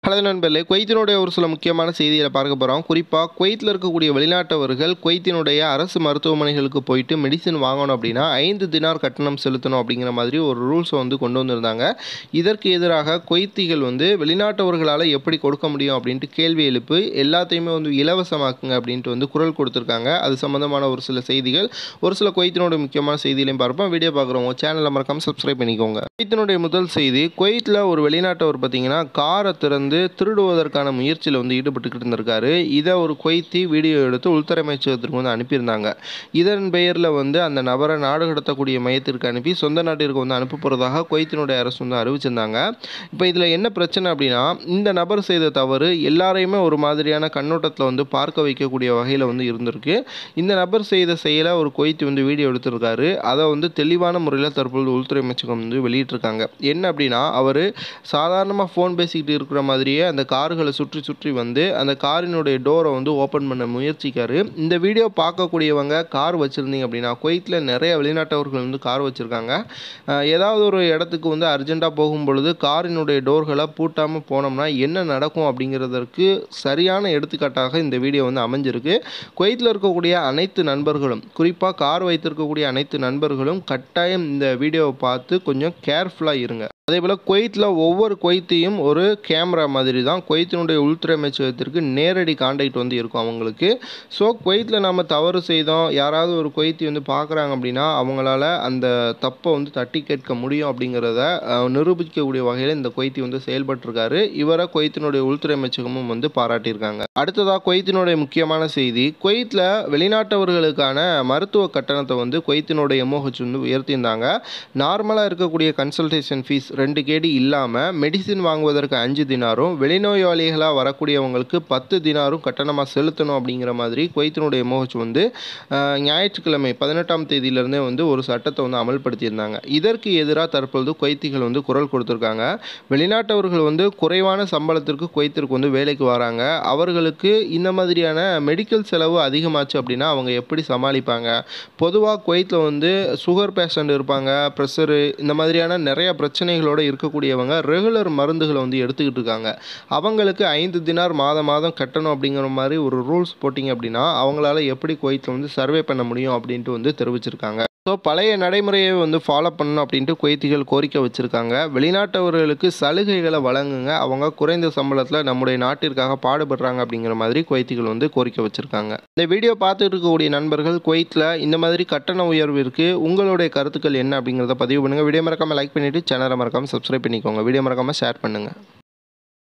hello நண்பர்களே குவைத்தினுடைய ஒரு சில முக்கியமான செய்திகளை பார்க்க போகிறோம் குறிப்பாக குவைத்தில் இருக்கக்கூடிய வெளிநாட்டவர்கள் குவைத்தினுடைய அரசு மருத்துவமனைகளுக்கு போயிட்டு மெடிசின் வாங்கணும் அப்படின்னா ஐந்து தினார் கட்டணம் செலுத்தணும் அப்படிங்கிற மாதிரி ஒரு ரூல்ஸை வந்து கொண்டு வந்திருந்தாங்க இதற்கு எதிராக குவைத்திகள் வந்து வெளிநாட்டவர்களால் எப்படி கொடுக்க முடியும் அப்படின்ட்டு கேள்வி எழுப்பு எல்லாத்தையுமே வந்து இலவசமாக்குங்க அப்படின்ட்டு வந்து குரல் கொடுத்துருக்காங்க அது சம்மந்தமான ஒரு சில செய்திகள் ஒரு சில குவைத்தினுடைய முக்கியமான செய்திகளையும் பார்ப்போம் வீடியோ பார்க்குறவங்க சேனலை மறக்காமல் சப்ஸ்கிரைப் பண்ணிக்கோங்க குவைத்தினுடைய முதல் செய்தி குவைத்தில் ஒரு வெளிநாட்டவர் பார்த்தீங்கன்னா காரை திறந்து திருடுவதற்கான முயற்சியில் வந்து ஈடுபட்டுக்கிட்டு இருந்திருக்காரு இதை ஒரு குவைத்தி வீடியோ எடுத்து உள்துறை அமைச்சகத்திற்கு வந்து அனுப்பியிருந்தாங்க இதன் பெயரில் வந்து அந்த நபரை நாடு கடத்தக்கூடிய மையத்திற்கு அனுப்பி சொந்த நாட்டிற்கு வந்து அனுப்ப போகிறதாக குவைத்தினுடைய அரசு வந்து அறிவிச்சிருந்தாங்க இப்போ இதில் என்ன பிரச்சனை அப்படின்னா இந்த நபர் செய்த தவறு எல்லாரையுமே ஒரு மாதிரியான கண்ணோட்டத்தில் வந்து பார்க்க வைக்கக்கூடிய வகையில் வந்து இருந்திருக்கு இந்த நபர் செய்த செயலை ஒரு குவைத்தி வந்து வீடியோ எடுத்திருக்காரு அதை வந்து தெளிவான முறையில் தற்பொழுது உள்துறை அமைச்சகம் வந்து வெளியிட்டிருக்காங்க என்ன அப்படின்னா அவர் சாதாரணமாக ஃபோன் பேசிக்கிட்டு இருக்கிற மாதிரியே அந்த கார்களை சுற்றி சுற்றி வந்து அந்த காரினுடைய டோரை வந்து ஓப்பன் பண்ண முயற்சிக்காரு இந்த வீடியோ பார்க்கக்கூடியவங்க கார் வச்சுருந்தீங்க அப்படின்னா குவைத்தில் நிறைய வெளிநாட்டவர்கள் வந்து கார் வச்சுருக்காங்க ஏதாவது ஒரு இடத்துக்கு வந்து அர்ஜெண்ட்டாக போகும் பொழுது காரினுடைய டோர்களை பூட்டாமல் போனோம்னா என்ன நடக்கும் அப்படிங்கிறதற்கு சரியான எடுத்துக்காட்டாக இந்த வீடியோ வந்து அமைஞ்சிருக்கு குவைத்தில் இருக்கக்கூடிய அனைத்து நண்பர்களும் குறிப்பாக கார் வைத்திருக்கக்கூடிய அனைத்து நண்பர்களும் கட்டாயம் இந்த வீடியோவை பார்த்து கொஞ்சம் கேர்ஃபுல்லாக இருங்க அதே போல் குவைத்தில் ஒவ்வொரு குவைத்தையும் ஒரு கேமரா மாதிரி தான் குவைத்தினுடைய உள்துறை அமைச்சகத்திற்கு நேரடி கான்டாக்ட் வந்து இருக்கும் அவங்களுக்கு ஸோ குவைத்தில் நம்ம தவறு செய்தோம் யாராவது ஒரு குவைத்தி வந்து பார்க்குறாங்க அப்படின்னா அவங்களால அந்த தப்பை வந்து தட்டி கேட்க முடியும் அப்படிங்கிறத அஹ், நிரூபிக்கக்கூடிய வகையில் இந்த குவைத்தி வந்து செயல்பட்டிருக்காரு இவரை குவைத்தினுடைய உள்துறை அமைச்சகமும் வந்து பாராட்டியிருக்காங்க அடுத்ததாக குவைத்தினுடைய முக்கியமான செய்தி குவைத்தில் வெளிநாட்டவர்களுக்கான மருத்துவ கட்டணத்தை வந்து குவைத்தினுடைய எம்ஓஹெச் வந்து உயர்த்தியிருந்தாங்க நார்மலாக இருக்கக்கூடிய கன்சல்டேஷன் ஃபீஸ் ரெண்டு கேடி இல்லாமல் மெடிசின் வாங்குவதற்கு அஞ்சு தினாரும் வெளிநோயாளிகளாக வரக்கூடியவங்களுக்கு பத்து தினாரும் கட்டணமாக செலுத்தணும் அப்படிங்கிற மாதிரி குவைத்தினுடைய எம்ஓஹெச் வந்து அஹ், ஞாயிற்றுக்கிழமை பதினெட்டாம் தேதியிலிருந்தே வந்து ஒரு சட்டத்தை வந்து அமல்படுத்தியிருந்தாங்க இதற்கு எதிராக தற்பொழுது குவைத்திகள் வந்து குரல் கொடுத்துருக்காங்க வெளிநாட்டவர்கள் வந்து குறைவான சம்பளத்திற்கு குவைத்திற்கு வந்து வேலைக்கு வராங்க அவர்களுக்கு இந்த மாதிரியான மெடிக்கல் செலவு அதிகமாச்சு அப்படின்னா அவங்க எப்படி சமாளிப்பாங்க பொதுவாக குவைத்தில் வந்து சுகர் பேஷண்ட் இருப்பாங்க ப்ரெஷரு இந்த மாதிரியான நிறைய பிரச்சனைகளோடு இருக்கக்கூடியவங்க ரெகுலர் மருந்துகளை வந்து எடுத்துக்கிட்டு இருக்காங்க அவங்களுக்கு ஐந்து தினார் மாதம் மாதம் கட்டணும் அப்படிங்கிற மாதிரி ஒரு ரூல்ஸ் போட்டிங்க அப்படின்னா அவங்களால எப்படி குவைத்தில் வந்து சர்வே பண்ண முடியும் அப்படின்ட்டு வந்து தெரிவிச்சிருக்காங்க ஸோ பழைய நடைமுறையை வந்து ஃபாலோ பண்ணணும் அப்படின்ட்டு குவைத்திகள் கோரிக்கை வச்சுருக்காங்க வெளிநாட்டவர்களுக்கு சலுகைகளை வழங்குங்க அவங்க குறைந்த சம்பளத்தில் நம்முடைய நாட்டிற்காக பாடுபடுறாங்க அப்படிங்கிற மாதிரி குவைத்திகள் வந்து கோரிக்கை வச்சுருக்காங்க இந்த வீடியோ பார்த்துட்டு இருக்கக்கூடிய நண்பர்கள் குவைத்தில் இந்த மாதிரி கட்டண உயர்விற்கு உங்களுடைய கருத்துக்கள் என்ன அப்படிங்கிறத பதிவு பண்ணுங்கள் வீடியோ மறக்காமல் லைக் பண்ணிவிட்டு சேனலை மறக்காமல் சப்ஸ்கிரைப் பண்ணிக்கோங்க வீடியோ மறக்காமல் ஷேர் பண்ணுங்கள்